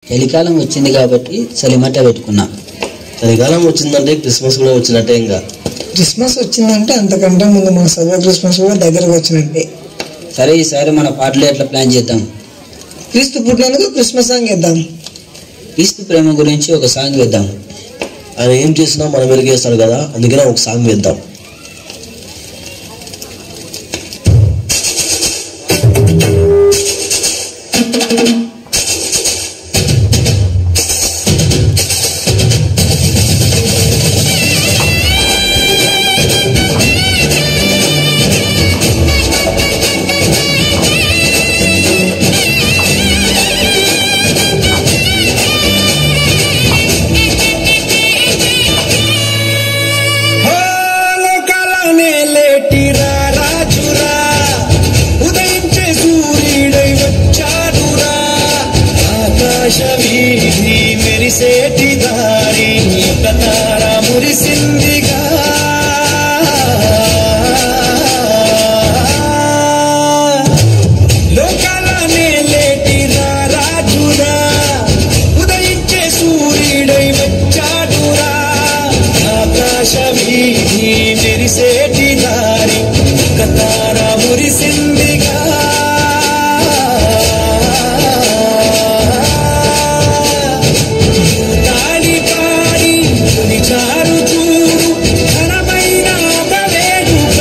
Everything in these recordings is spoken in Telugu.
చలికాలం వచ్చింది కాబట్టి చలిమట్ట పెట్టుకున్నా చలికాలం వచ్చిందంటే క్రిస్మస్ కూడా వచ్చినట్టే ఇంకా క్రిస్మస్ వచ్చిందంటే అంతకంటే ముందు మా సభ క్రిస్మస్ కూడా దగ్గరకు వచ్చినట్టే సరే ఈసారి మన పాటలు ఎట్లా ప్లాన్ చేద్దాం క్రీస్తు పుట్టినందుకు క్రిస్మస్ సాంగ్ ఇద్దాం క్రీస్తు ప్రేమ గురించి ఒక సాంగ్ వేద్దాం ఆయన ఏం చేసినా మనం వెలిగేస్తాడు కదా అందుకనే ఒక సాంగ్ వేద్దాం లోకాలనే లేటిరా రాజురా ఉదయించే సూర్యుడై వచ్చాడురా ఆకాశ వీధి మెరిసేటి దారి ఒక తార మురిసిందిగా లోకాలనే లేటిరా రాజురా ఉదయించే సూర్యుడై వచ్చాడురా ఆకాశ వీధి మెరిసేటి దారి ఒక తార మురిసిందిగా తాళి పాడి నిచారు చూడు ఘనమైన ఒక వేడుక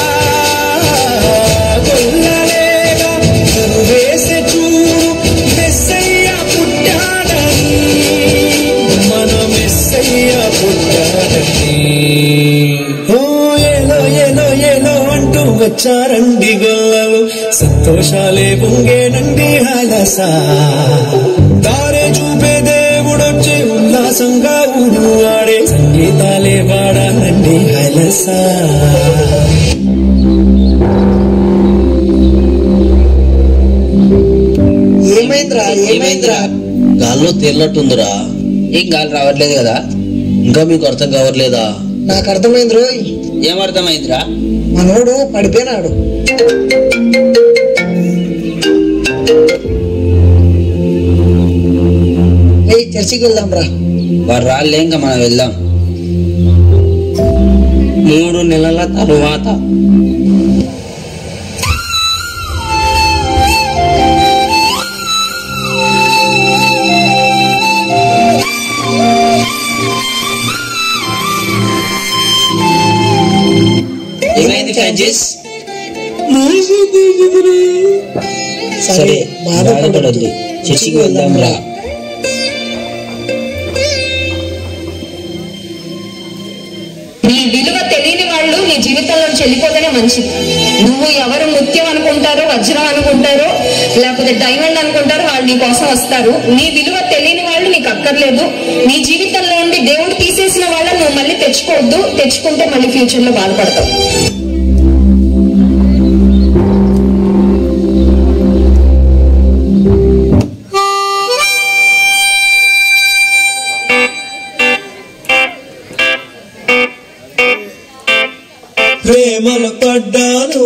గొల్లలేగా వేసే చూడు మెస్సయ్య పుట్టాడని మన మెస్సయ్య పుట్టాడని ఓ ఏలో ఏలో ఏలో అంటూ వచ్చారండి గొల్లలు సంతోషాలే పొంగేనండి హలసా దారే చూపే దేవుడొచ్చే ఉల్లాసంగా ఊరు ఆడే సంగీతాలే వాడానండి హలసా ఏమైందిరా ఏమైందిరా గాల్లో తేలినట్టుందిరా ఏం గాలి రావట్లేదు కదా ఇంకా మీకు అర్థం కావట్లేదా నాకు అర్థమైంది రోయ్ ఏం అర్థమైందిరా మనోడు పడిపోయినాడు ఏయ్ చర్చికి వెళ్దాం రా వారు రాళ్ళే ఇంకా మనం వెళ్దాం మూడు నెలల తరువాత ఏమైంది ఫ్రాంచిస్ సరే బాధపడొద్దు బాధపడద్దు చర్చికి వెళ్దాం రా నీ విలువ తెలియని వాళ్ళు నీ జీవితంలో చెల్లిపోతేనే మంచిది నువ్వు ఎవరు ముత్యం అనుకుంటారో వజ్రం అనుకుంటారో లేకపోతే డైమండ్ అనుకుంటారో వాళ్ళు నీ కోసం వస్తారు నీ విలువ తెలియని వాళ్ళు నీకు అక్కర్లేదు నీ జీవితంలో నుండి దేవుడు తీసేసిన వాళ్ళని నువ్వు మళ్ళీ తెచ్చుకోవద్దు తెచ్చుకుంటే మళ్ళీ ఫ్యూచర్ లో బాధపడతావు ప్రేమలో పడ్డాను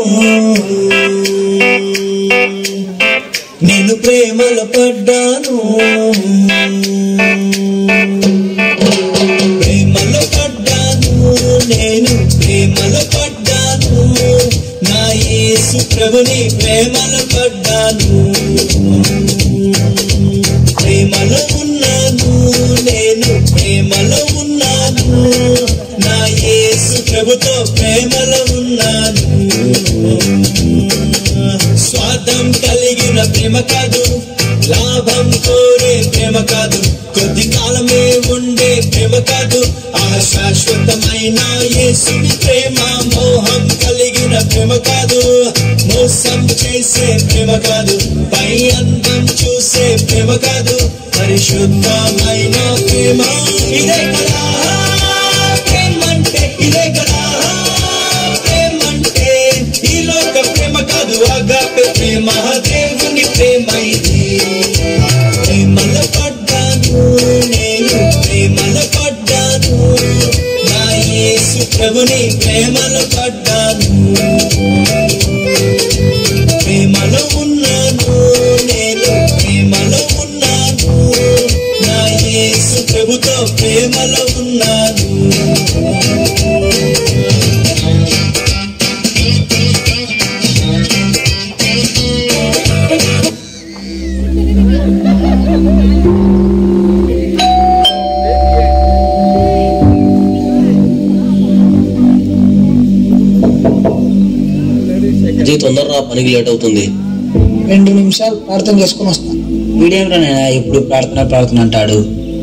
నేను ప్రేమలో పడ్డాను ప్రేమలో పడ్డాను నేను ప్రేమలో పడ్డాను నా యేసు ప్రభుని ప్రేమలో పడ్డాను ప్రేమలో ఉన్నాను నేను ప్రేమలో ఉన్నాను నా యేసు ప్రభుతో ప్రేమలో ఉన్నాను స్వార్థం కలిగిన ప్రేమ కాదు లాభం కోరే ప్రేమ కాదు కొద్ది కాలమే ఉండే ప్రేమ కాదు ఆ శాశ్వతమైన యేసుని ప్రేమ మోహం కలిగిన ప్రేమ కాదు మోసం చేసే ప్రేమ కాదు పై అందం చూసే ప్రేమ కాదు పరిశుద్ధమైన ప్రేమ ఇదే కదా ప్రేమంటే ఇదే కదా ప్రేమంటే ఈ లోక ప్రేమ కాదు అగాపే ప్రేమ దేవుని ప్రేమ ఇది ప్రేమలో పడ్డాను నేను ప్రేమలో పడ్డాను నా యేసు ప్రభుని ప్రేమలో పడ్డాను ప్రేమలో ఉన్నాను నేను ప్రేమలో ఉన్నాను ప్రభుతో ప్రేమలో ఉన్నాను అజయ్ తొందరగా పనికి లేట్ అవుతుంది రెండు నిమిషాలు ప్రార్థన చేసుకొని వస్తాను వీడేమిరా నాయనా ఇప్పుడు ప్రార్థన ప్రార్థన అంటాడు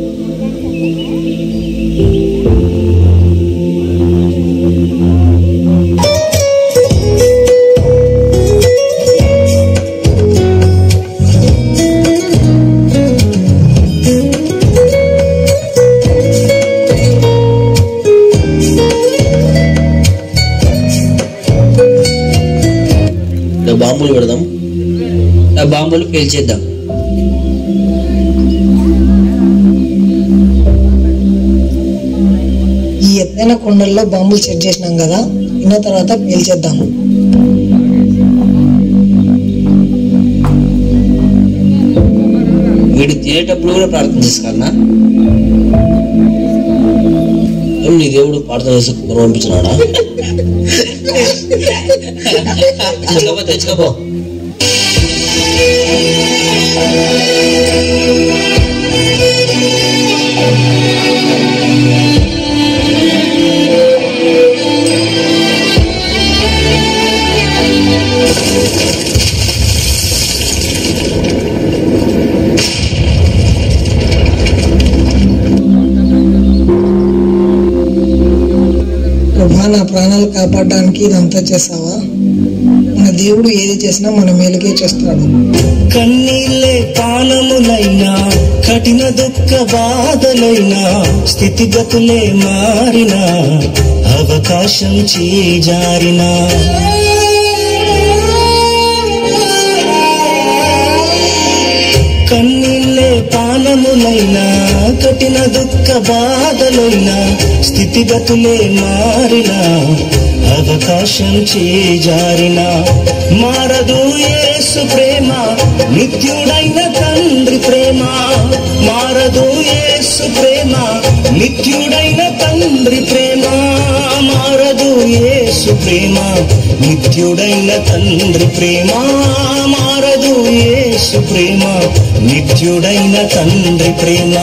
ఇక బాంబులు పెడదాం ఆ బాంబులు పేల్చేద్దాం ఈ ఎత్తైన కొండల్లో బాంబులు సెట్ చేసినాం కదా తిన్న తర్వాత పేల్చేద్దాం వీడు తినేటప్పుడు కూడా ప్రార్థన చేసుకోవాలనా ఏం నీ దేవుడు ప్రార్థన చేసి కుక్కను పంపించినాడా తెచ్చుకోపో తెచ్చుకోపో ప్రభా నా ప్రాణాలు కాపాడడానికి ఇదంతా చేసావా మన దేవుడు ఏది చేసినా మన మేలుకే చేస్తాడు కన్నీళ్ళే పానములైనా కఠిన దుఃఖ బాధలైనా స్థితిగతులే మారినా అవకాశం చేజారినా కన్నీళ్ళే పానములైనా కఠిన దుఃఖ బాధలైనా స్థితిగతులే మారినా అవకాశం చేజారినా మారదు యేసు ప్రేమ నిత్యుడైన తండ్రి ప్రేమ మారదు యేసు ప్రేమ నిత్యుడైన తండ్రి ప్రేమ మారదు యేసు ప్రేమ నిత్యుడైన తండ్రి ప్రేమ మారదు యేసు ప్రేమ నిత్యుడైన తండ్రి ప్రేమ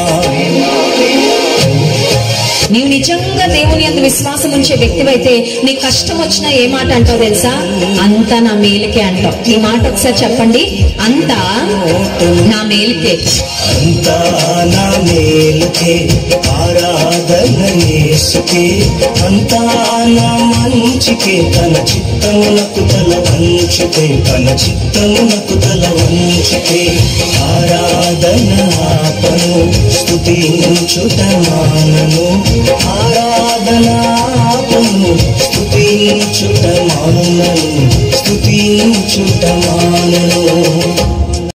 నీవు నిజంగా దేవుని అంత విశ్వాసం ఉంచే వ్యక్తివైతే నీ కష్టం వచ్చినా ఏ మాట అంటావు తెలుసా అంతా నా మేలుకే అంటావు ఈ మాట ఒకసారి చెప్పండి అంతా నా మేలుకే అంతా నా మేలుకే ఆరాధన యేసుకే అంతా నా మంచికే తన చిత్తమునకు తల వంచితే తన చిత్తమునకు తల వంచితే ఆరాధన ఆపను స్తుతించుట మానను ఆరాధన ఆపను స్తుతించుట మానను స్తుతించుట మానను